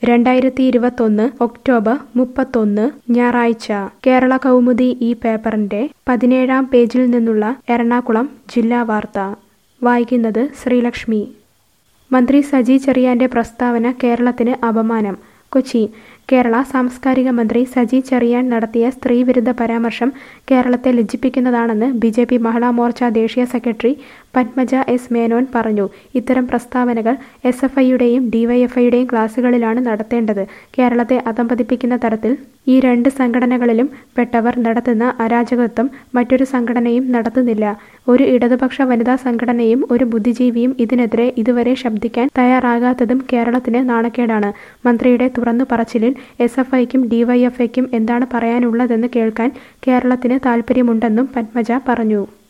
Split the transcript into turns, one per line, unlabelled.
രണ്ടായിരത്തി ഇരുപത്തൊന്ന് ഒക്ടോബർ മുപ്പത്തൊന്ന് ഞായറാഴ്ച കേരള കൗമുദി ഈ പേപ്പറിന്റെ പതിനേഴാം പേജിൽ നിന്നുള്ള എറണാകുളം ജില്ലാ വാർത്ത വായിക്കുന്നത് ശ്രീലക്ഷ്മി മന്ത്രി സജി ചെറിയാന്റെ പ്രസ്താവന കേരളത്തിന് അപമാനം കൊച്ചി കേരള സാംസ്കാരിക മന്ത്രി സജി ചെറിയാൻ നടത്തിയ സ്ത്രീവിരുദ്ധ പരാമർശം കേരളത്തെ ലജ്ജിപ്പിക്കുന്നതാണെന്ന് B J P Mahila Morcha ദേശീയ സെക്രട്ടറി പത്മജ എസ് മേനോൻ പറഞ്ഞു ഇത്തരം പ്രസ്താവനകൾ എസ് എഫ് ഐയുടെയും ഡിവൈഎഫ്ഐയുടെയും ക്ലാസുകളിലാണ് നടത്തേണ്ടത് കേരളത്തെ അധംപതിപ്പിക്കുന്ന തരത്തിൽ ഈ രണ്ട് സംഘടനകളിലും പെട്ടവർ നടത്തുന്ന അരാജകത്വം മറ്റൊരു സംഘടനയും നടത്തുന്നില്ല ഒരു ഇടതുപക്ഷ വനിതാ സംഘടനയും ഒരു ബുദ്ധിജീവിയും ഇതിനെതിരെ ഇതുവരെ ശബ്ദിക്കാൻ തയ്യാറാകാത്തതും കേരളത്തിന് നാണക്കേടാണ് മന്ത്രിയുടെ തുറന്നു പറച്ചിലിൽ എസ് എഫ് ഐക്കും ഡിവൈഎഫ്ഐക്കും എന്താണ് പറയാനുള്ളതെന്ന് കേൾക്കാൻ കേരളത്തിന് താൽപ്പര്യമുണ്ടെന്നും പത്മജ പറഞ്ഞു